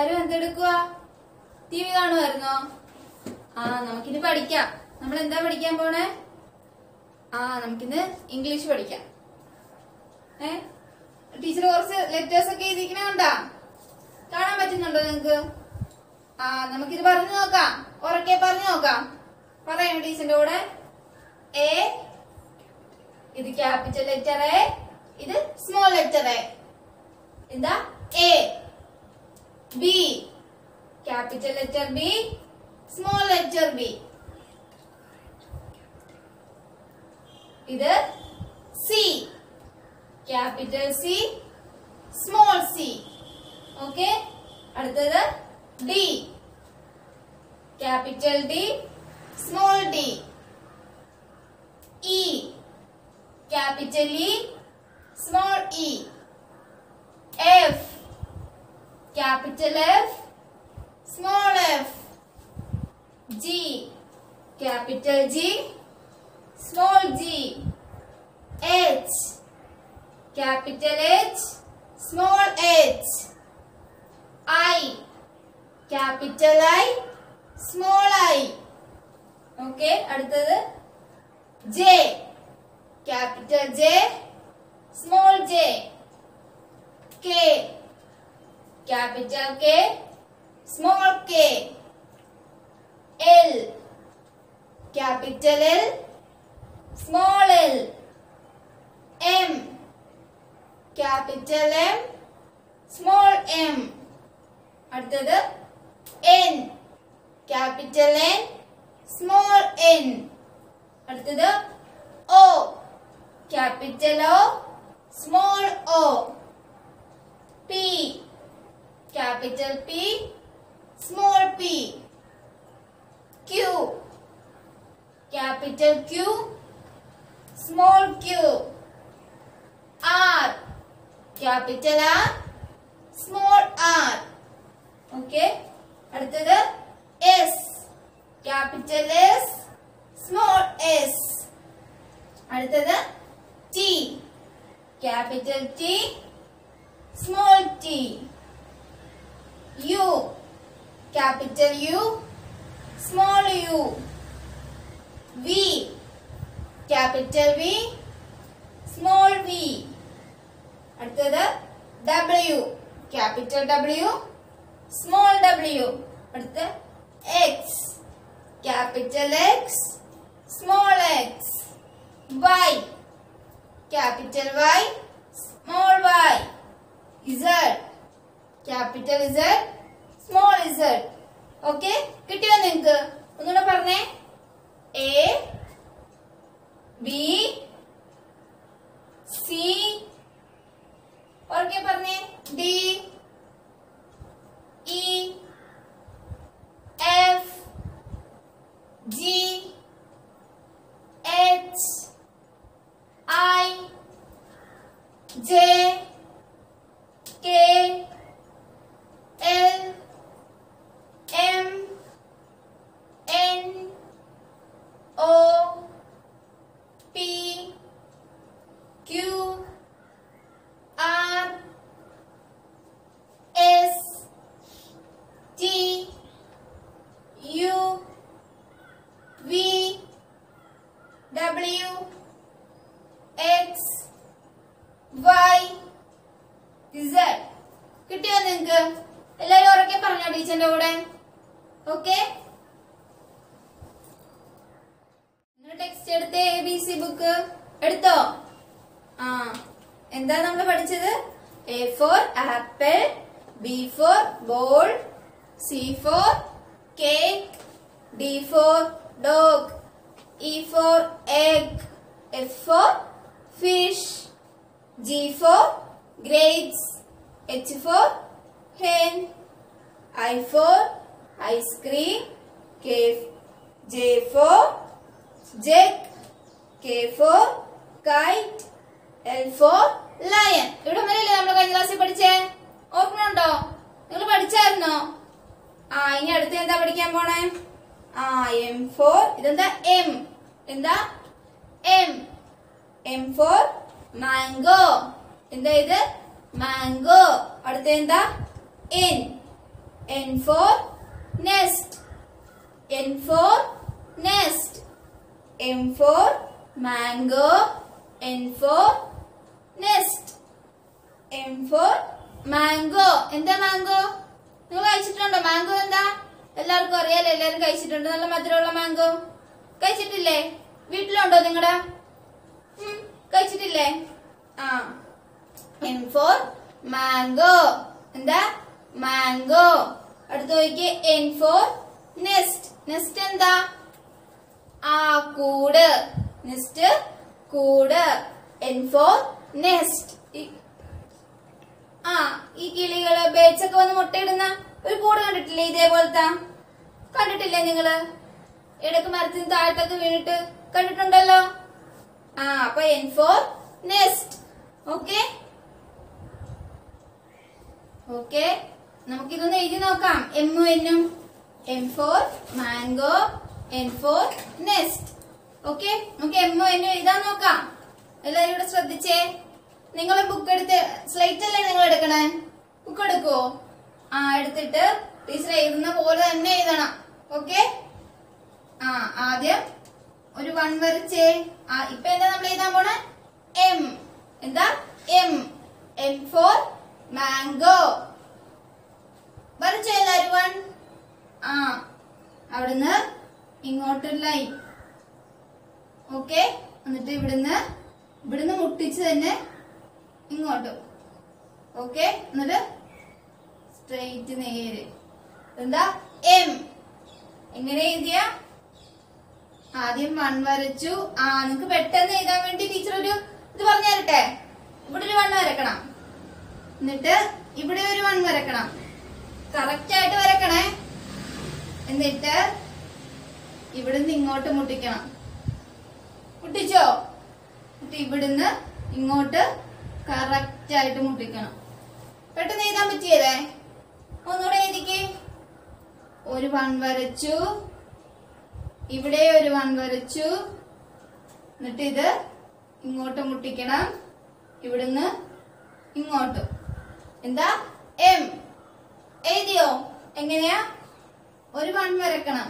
എല്ലാരും എന്തെടുക്കുക T V കാണുമായിരുന്നോ ആ നമുക്കിനി പഠിക്കാം നമ്മൾ എന്താ പഠിക്കാൻ പോണേ ആ നമുക്കിന്ന് ഇംഗ്ലീഷ് പഠിക്കാം ഏ ടീച്ചർ കുറച്ച് ലെറ്റേഴ്സ് ഒക്കെ എഴുതിക്കണ കണ്ടാ കാണാൻ പറ്റുന്നുണ്ടോ നിങ്ങക്ക് ആ നമുക്കിത് പറഞ്ഞു നോക്കാം ഉറക്കെ പറഞ്ഞു നോക്കാം പറയണോ ടീച്ചറിന്റെ കൂടെ എ ഇത് ക്യാപിറ്റൽ ലെറ്റർ എ ഇത് സ്മോൾ ലെറ്റർ എ എന്താ A B capital letter B small letter B ഇത് C capital C small C okay അടുത്തത് D capital D small D E capital E small E F capital F, small f. G, capital G, small g. H, capital H, small h. I, capital I, small i. Okay അടുത്തത് J, capital J, small j. K, capital K, small k. L, capital L, small l. M, capital M, small m. അടുത്തത് N, capital N, small n. അടുത്തത് O, capital O, small o. P, capital P, small p. Q, capital Q, small q. R, capital R, small r. Okay. അടുത്തത് S, capital S, small s. അടുത്തത് T, capital T, small t. U, capital U, small u. V, capital V, small v. അടുത്തത് W, capital W, small w. അടുത്ത X, capital X, small x. Y, capital Y, small y. Z, capital Z, small z. Okay കിട്ടിയോ നിങ്ങക്ക് ഒന്നുകൂടെ പറഞ്ഞേ A B C okay പറഞ്ഞേ D E F G H I J K L M N O P Q R S T U V W X Y Z കിട്ടിയോ നിങ്ങക്ക് എല്ലാരും ഉറക്കെ പറഞ്ഞോ ടീച്ചറിന്റെ കൂടെ ഓക്കെ നിങ്ങൾ ടെക്സ്റ്റ് എടുത്ത് എ ബി സി ബുക്ക് എടുത്തോ ആ എന്താ നമ്മൾ പഠിച്ചത് A for apple B for ball C for cake D for dog E for egg F for fish G for grapes, H for hen, I for ice cream, K, J for jug, K for kite, L for lion. ഇവിടെ വരെയല്ലേ നമ്മൾ കഴിഞ്ഞ ക്ലാസ്സിൽ പഠിച്ചേ ഓർമ്മയുണ്ടോ നിങ്ങൾ പഠിച്ചായിരുന്നോ ആ ഇനി അടുത്ത് എന്താ പഠിക്കാൻ പോണേ ആ എം ഫോർ ഇതെന്താ എം എന്താ എം എം ഫോർ മാംഗോ എന്താ ഇത് മാംഗോ അടുത്ത എന്താ N N for nest. N for nest. M for mango. N for nest. M for mango. എന്താ മാംഗോ നിങ്ങൾ കഴിച്ചിട്ടുണ്ടോ മാംഗോ എന്താ എല്ലാവർക്കും അറിയാലോ എല്ലാവരും കഴിച്ചിട്ടുണ്ട് നല്ല മധുരമുള്ള മാംഗോ കഴിച്ചിട്ടില്ലേ വീട്ടിലുണ്ടോ നിങ്ങളുടെ കഴിച്ചിട്ടില്ലേ ആ എം ഫോർ മാംഗോ എന്താ മാംഗോ അടുത്ത് നോക്കിയേ എൻ ഫോർ നെസ്റ്റ് നെസ്റ്റ് എന്താ ആ കൂട് നെസ്റ്റ് കൂട് എൻ ഫോർ നെസ്റ്റ് ആ ഈ കിളികള് ബേഡ്സ് ഒക്കെ വന്ന് മുട്ടയിടുന്ന ഒരു കൂട് കണ്ടിട്ടില്ലേ ഇതേപോലത്തെ കണ്ടിട്ടില്ലേ നിങ്ങള് ഇടക്ക് മരത്തിന് താഴത്തൊക്കെ വീണിട്ട് കണ്ടിട്ടുണ്ടല്ലോ ആ അപ്പൊ N for nest okay okay നമുക്കിതൊന്ന് എഴുതി നോക്കാം എമ്മും എന്നും M for mango N for nest okay നമുക്ക് എമ്മും എന്നും എഴുതാൻ നോക്കാം എല്ലാവരും ഇവിടെ ശ്രദ്ധിച്ചേ നിങ്ങൾ ബുക്ക് എടുത്ത് സ്ലൈറ്റ് അല്ലേ നിങ്ങൾ എടുക്കണേ ബുക്ക് എടുക്കുവോ ആ എടുത്തിട്ട് ടീച്ചർ എഴുതുന്ന പോലെ തന്നെ എഴുതണം ഓക്കെ ആ ആദ്യം ഒരു വൺ വരച്ചേ ആ ഇപ്പൊ എന്താ നമ്മൾ എഴുതാൻ പോണേ എം എന്താ എം എം ഫോർ മാംഗോ വരച്ചോ എല്ലാരും വൺ ആ അവിടുന്ന് ഇങ്ങോട്ടൊരു ലൈൻ ഓക്കെ എന്നിട്ട് ഇവിടുന്ന് ഇവിടുന്ന് മുട്ടിച്ച് തന്നെ ഇങ്ങോട്ടും ഓക്കെ എന്നിട്ട് സ്ട്രെയിറ്റ് നേര് എന്താ എം എങ്ങനെ എഴുതിയ ആദ്യം വൺ വരച്ചു ആ നിങ്ങക്ക് പെട്ടെന്ന് എഴുതാൻ വേണ്ടി ടീച്ചർ ഒരു ഇത് പറഞ്ഞു തരട്ടെ ഇവിടെ ഒരു വൺ വരക്കണം എന്നിട്ട് ഇവിടെ ഒരു വൺ വരക്കണം കറക്റ്റ് ആയിട്ട് വരക്കണേ എന്നിട്ട് ഇവിടുന്ന് ഇങ്ങോട്ട് മുട്ടിക്കണം മുട്ടിച്ചോ എന്നിട്ട് ഇവിടുന്ന് ഇങ്ങോട്ട് കറക്റ്റ് ആയിട്ട് മുട്ടിക്കണം പെട്ടെന്ന് എഴുതാൻ പറ്റിയതേ ഒന്നുകൂടെ എഴുതിക്ക് ഒരു വൺ വരച്ചു ഇവിടെ ഒരു വൺ വരച്ചു എന്നിട്ട് ഇത് ഇങ്ങോട്ട് മുട്ടിക്കണം ഇവിടുന്ന് ഇങ്ങോട്ട് എന്താ എം എഴുതിയോ എങ്ങനെയാ ഒരു വൺ വരക്കണം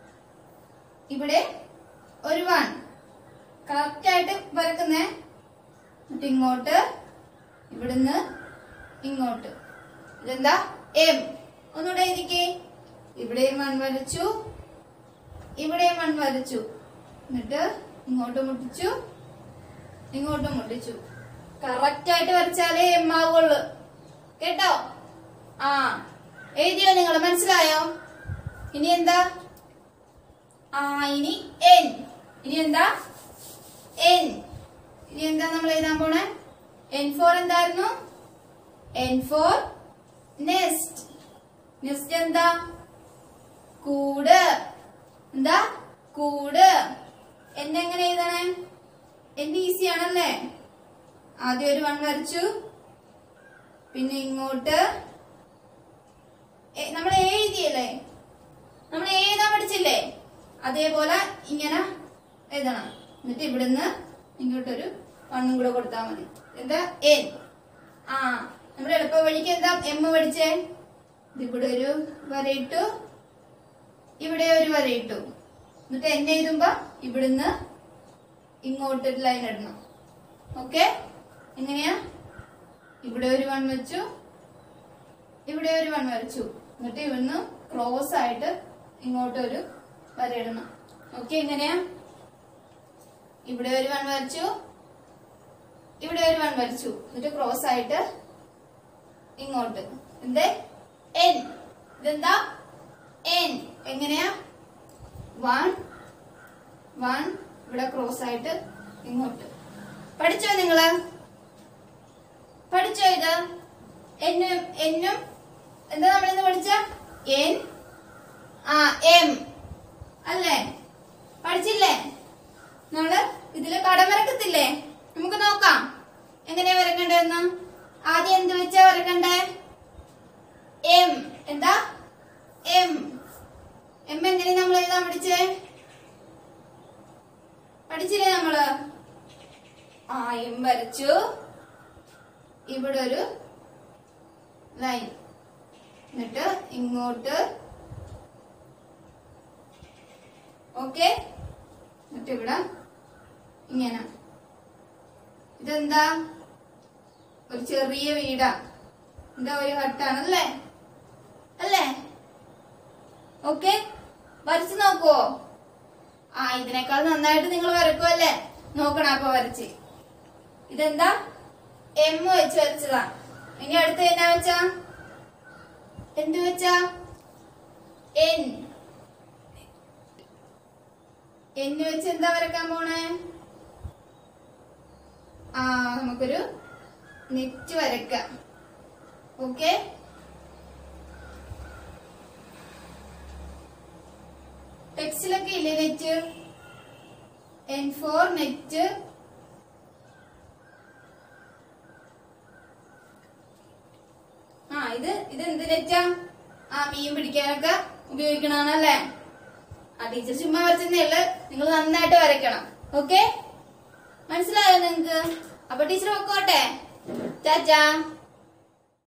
ഇവിടെ ഒരു വൺ കറക്റ്റ് ആയിട്ട് വരക്കുന്നേ എന്നിട്ട് ഇങ്ങോട്ട് ഇവിടുന്ന് ഇങ്ങോട്ട് ഇതെന്താ എം ഒന്നുകൂടെ എഴുതിക്കേ ഇവിടെയും വൺ വരച്ചു ഇവിടെയും വൺ വരച്ചു എന്നിട്ട് ഇങ്ങോട്ട് മുട്ടിച്ചു ഇങ്ങോട്ട് മുട്ടിച്ചു കറക്റ്റ് ആയിട്ട് വരച്ചാലേ എം ആവുള്ളൂ കേട്ടോ ആ എഴുതിയോ നിങ്ങൾ മനസ്സിലായോ ഇനി എന്താ ആ ഇനി എൻ ഇനി എന്താ എൻ ഇനി എന്താ നമ്മൾ എഴുതാൻ പോണേ എൻ ഫോർ എന്തായിരുന്നു എൻ ഫോർ നെസ്റ്റ് നെസ്റ്റ് എന്താ കൂട് എന്താ കൂട് എന്നെ എങ്ങനെ എഴുതണേ എന്റെ ഈസി ആണല്ലേ ആദ്യം ഒരു വൺ വരച്ചു പിന്നെ ഇങ്ങോട്ട് നമ്മൾ എഴുതിയല്ലേ നമ്മൾ എഴുതാൻ പഠിച്ചില്ലേ അതേപോലെ ഇങ്ങനെ എഴുതണം എന്നിട്ട് ഇവിടുന്ന് ഇങ്ങോട്ടൊരു വണ്ണും കൂടെ കൊടുത്താൽ മതി എന്താ എൻ ആ നമ്മൾ എളുപ്പ വഴിക്ക് എന്താ എം പഠിച്ചേ ഇതിവിടെ ഒരു വരയിട്ടു ഇവിടെ ഒരു വരയിട്ടു എന്നിട്ട് എൻ എഴുതുമ്പോ ഇവിടുന്ന് ഇങ്ങോട്ടൊരു ലൈൻ ഇടണം ഓക്കെ എങ്ങനെയാ ഇവിടെ ഒരു വൺ വെച്ചു ഇവിടെ ഒരു വൺ വരച്ചു എന്നിട്ട് ഇവിടുന്ന് ക്രോസ് ആയിട്ട് ഇങ്ങോട്ടൊരു വരയിടണം ഓക്കെ എങ്ങനെയാ ഇവിടെ ഒരു വൺ വരച്ചു ഇവിടെ ഒരു വൺ വരച്ചു എന്നിട്ട് ക്രോസ് ആയിട്ട് ഇങ്ങോട്ട് എന്തേ എൻ ഇതെന്താ എൻ എങ്ങനെയാ വൺ വൺ ഇവിടെ ക്രോസ് ആയിട്ട് ഇങ്ങോട്ട് പഠിച്ചോ നിങ്ങള് പഠിച്ചോ ഇത് എന്നും എന്നും എന്താ നമ്മളിന്ന് പഠിച്ച എൻ ആ എം അല്ലേ പഠിച്ചില്ലേ നമ്മള് ഇതില് കടം വരക്കത്തില്ലേ നമുക്ക് നോക്കാം എങ്ങനെയാ വരക്കണ്ടെന്ന് ആദ്യം എന്ത് വെച്ചാ വരക്കണ്ടേ എം എന്താ എം എം എങ്ങനെ നമ്മൾ എഴുതാൻ പഠിച്ചേ പഠിച്ചില്ലേ നമ്മള് ആ എം വരച്ചു ഇവിടെ ഒരു ലൈൻ എന്നിട്ട് ഇങ്ങോട്ട് ഓക്കെ എന്നിട്ട് ഇവിടെ ഇങ്ങനെ ഇതെന്താ ഒരു ചെറിയ വീടാ എന്താ ഒരു ഹട്ടാണ് അല്ലേ അല്ലേ ഓക്കെ വരച്ചു നോക്കുവോ ആ ഇതിനേക്കാൾ നന്നായിട്ട് നിങ്ങൾ വരക്കുമല്ലേ നോക്കണം അപ്പൊ വരച്ച് ഇതെന്താ എം വെച്ച് വരച്ചതാ ഇനി അടുത്ത എന്നാ വെച്ചാ എന്ത് വെച്ചാ എൻ എന്ന് വെച്ച് എന്താ വരക്കാൻ പോണേ ആ നമുക്കൊരു നെറ്റ് വരക്കാം ഓക്കെ ടെക്സ്റ്റിലൊക്കെ ഇല്ലേ നെറ്റ് എൻ ഫോർ നെറ്റ് ആ ഇത് ഇത് എന്ത് നെറ്റാ ആ മീൻ പിടിക്കാനൊക്കെ ഉപയോഗിക്കണാണല്ലേ ആ ടീച്ചർ ചുമ്മാ വരച്ചതേ ഉള്ളു നിങ്ങൾ നന്നായിട്ട് വരയ്ക്കണം ഓക്കെ മനസ്സിലായോ നിങ്ങക്ക് അപ്പൊ ടീച്ചർ പൊക്കോട്ടെ ചാച്ചാ